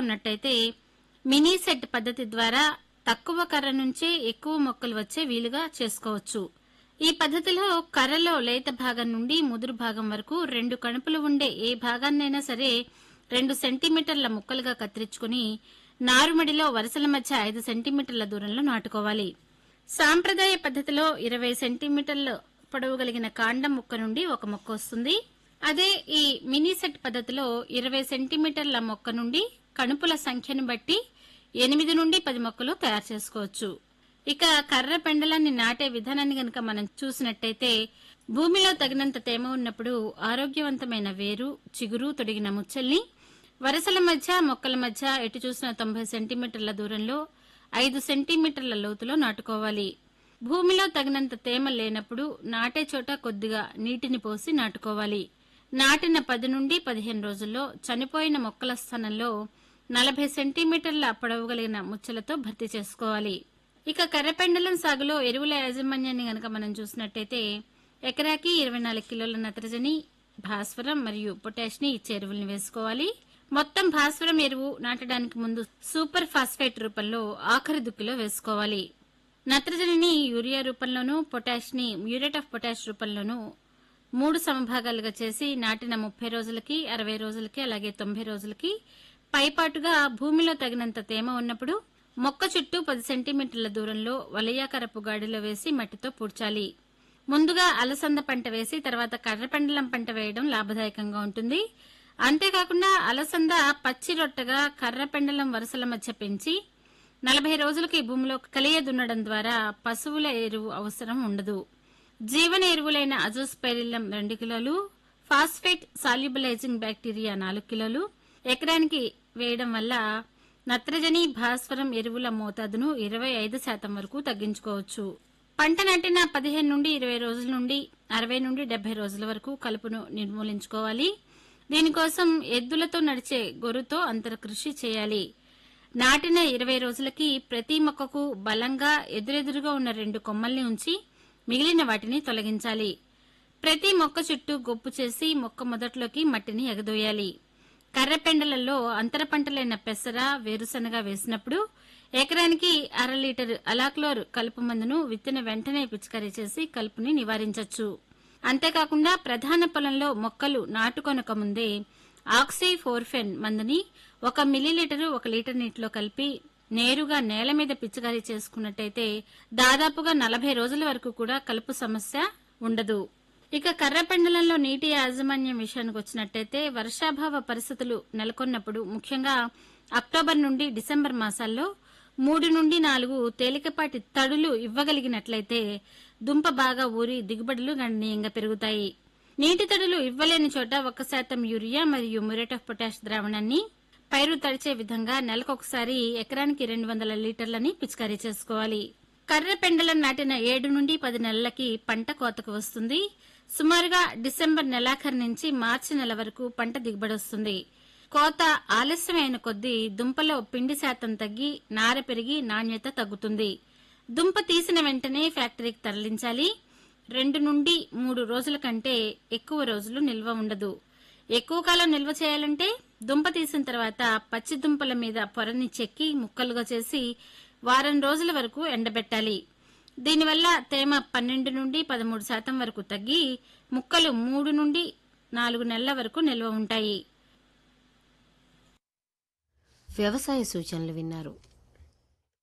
ఉన్నట్టయితే mini set పద్ధతి ద్వారా తక్కువ కర్ర నుంచే ఎక్కువ మొక్కలు వచ్చే వీలుగా చేసుకోవచ్చు ఈ పద్ధతిలో కర్రలో లేత భాగం నుండి ముదురు భాగం వరకు రెండు కణుపులు ఉండే ఏ భాగాన్నైనా సరే రెండు సెంటీమీటర్ల ముక్కలుగా కత్తిరించుకుని నారుమడిలో వరుసల మధ్య ఐదు సెంటీమీటర్ల దూరంలో నాటుకోవాలి సాంప్రదాయ పద్ధతిలో ఇరవై సెంటీమీటర్ల పొడవు కలిగిన కాండం ముక్క నుండి ఒక మొక్క వస్తుంది అదే ఈ మినీ సెట్ పద్ధతిలో ఇరవై సెంటీమీటర్ల మొక్క నుండి కణుపుల సంఖ్యను బట్టి ఎనిమిది నుండి పది మొక్కలు తయారు చేసుకోవచ్చు ఇక కర్ర పెండలాన్ని నాటే విధానాన్ని గనక మనం చూసినట్టయితే భూమిలో తగినంత తేమ ఉన్నప్పుడు ఆరోగ్యవంతమైన వేరు చిగురు తొడిగిన ముచ్చల్ని వరసల మధ్య మొక్కల మధ్య ఎటు చూసిన తొంభై సెంటీమీటర్ల దూరంలో ఐదు సెంటీమీటర్ల లోతులో నాటుకోవాలి భూమిలో తగినంత తేమ లేనప్పుడు నాటే చోట కొద్దిగా నీటిని పోసి నాటుకోవాలి నాటిన పది నుండి పదిహేను రోజుల్లో చనిపోయిన మొక్కల స్థానంలో నలభై సెంటీమీటర్ల పొడవు కలిగిన ముచ్చలతో భర్తీ చేసుకోవాలి ఇక కర్రపెండలం సాగులో ఎరువుల యాజమాన్యాన్ని గనక మనం చూసినట్టయితే ఎకరాకి ఇరవై నాలుగు కిలోల నత్రజని భాస్వరం మరియు పొటాష్ ని ఇచ్చే ఎరువుల్ని వేసుకోవాలి మొత్తం భాస్వరం ఎరువు నాటడానికి ముందు సూపర్ ఫాస్ఫేట్ రూపంలో ఆఖరి దుక్కిలో వేసుకోవాలి నత్రజనిని యూరియా రూపంలోనూ పొటాష్ ని మ్యూరేట్ ఆఫ్ పొటాష్ రూపంలోనూ మూడు సమభాగాలుగా చేసి నాటిన ముప్పై రోజులకి అరవై రోజులకి అలాగే తొంభై రోజులకి పైపాటుగా భూమిలో తగినంత తేమ ఉన్నప్పుడు మొక్క చుట్టూ పది సెంటీమీటర్ల దూరంలో వలయాకరపు గాడిలో వేసి మట్టితో పూడ్చాలి ముందుగా అలసంద పంట వేసి తర్వాత కర్రపెండలం పంట వేయడం లాభదాయకంగా ఉంటుంది అంతేకాకుండా అలసంద పచ్చి రొట్టగా కర్రపెండలం వరుసల మధ్య పెంచి నలభై రోజులకి భూమిలో కలియ దున్నడం ద్వారా పశువుల ఎరువు అవసరం ఉండదు జీవన ఎరువులైన అజోస్పెరిల్లం రెండు కిలోలు ఫాస్ఫేట్ సాల్యుబలైజింగ్ బ్యాక్టీరియా నాలుగు కిలోలు ఎకరానికి వేయడం వల్ల నత్రజని భాస్వరం ఎరువుల మోతాదును ఇరవై ఐదు శాతం వరకు తగ్గించుకోవచ్చు పంట నాటిన పదిహేను నుండి ఇరవై రోజుల నుండి అరవై నుండి డెబ్బై రోజుల వరకు కలుపును నిర్మూలించుకోవాలి దీనికోసం ఎద్దులతో నడిచే గొర్రుతో అంతర కృషి చేయాలి నాటిన ఇరవై రోజులకి ప్రతి మొక్కకు బలంగా ఎదురెదురుగా ఉన్న రెండు కొమ్మల్ని ఉంచి మిగిలిన వాటిని తొలగించాలి ప్రతి మొక్క చుట్టూ గొప్పు చేసి మొక్క మొదట్లోకి మట్టిని ఎగదోయాలి కర్రపెండలలో అంతర పంటలైన పెసర వేరుశనగ వేసినప్పుడు ఎకరానికి అర లీటర్ అలాక్లోర్ కలుపు మందును విత్తిన వెంటనే పిచికారీ చేసి కలుపుని నివారించవచ్చు అంతేకాకుండా ప్రధాన పొలంలో మొక్కలు నాటుకొనక ముందే ఆక్సీ ఫోర్ఫెన్ మందుని ఒక మిల్లీలీటరు ఒక లీటర్ నీటిలో కలిపి నేరుగా నేల మీద పిచికారీ చేసుకున్నట్టయితే దాదాపుగా నలభై రోజుల వరకు కూడా కలుపు సమస్య ఉండదు ఇక కర్రపెండలంలో నీటి యాజమాన్యం విషయానికి వచ్చినట్టయితే వర్షాభావ పరిస్థితులు నెలకొన్నప్పుడు ముఖ్యంగా అక్టోబర్ నుండి డిసెంబర్ మాసాల్లో మూడు నుండి నాలుగు తేలికపాటి తడులు ఇవ్వగలిగినట్లయితే దుంప బాగా ఊరి దిగుబడులు గణనీయంగా పెరుగుతాయి నీటి తడులు ఇవ్వలేని చోట ఒక శాతం యూరియా మరియు మ్యూరేట్ ఆఫ్ పొటాష్ ద్రావణాన్ని పైరు తడిచే విధంగా నెలకొకసారి ఎకరానికి రెండు వందల లీటర్లని పిచికారీ చేసుకోవాలి కర్ర పెండలం నాటిన ఏడు నుండి పది నెలలకి పంట కోతకు వస్తుంది సుమారుగా డిసెంబర్ నెలాఖరు నుంచి మార్చి నెల వరకు పంట దిగుబడి వస్తుంది కోత ఆలస్యమైన కొద్దీ దుంపలో పిండి శాతం తగ్గి నార పెరిగి నాణ్యత తగ్గుతుంది దుంప తీసిన వెంటనే ఫ్యాక్టరీకి తరలించాలి రెండు నుండి మూడు రోజుల కంటే ఎక్కువ రోజులు నిల్వ ఉండదు ఎక్కువ కాలం నిల్వ చేయాలంటే దుంప తీసిన తర్వాత పచ్చి దుంపల మీద పొరని చెక్కి ముక్కలుగా చేసి వారం రోజుల వరకు ఎండబెట్టాలి దీనివల్ల తేమ పన్నెండు నుండి పదమూడు శాతం వరకు తగ్గి ముక్కలు మూడు నుండి నాలుగు నెలల వరకు నిల్వ ఉంటాయి వ్యవసాయ సూచనలు విన్నారు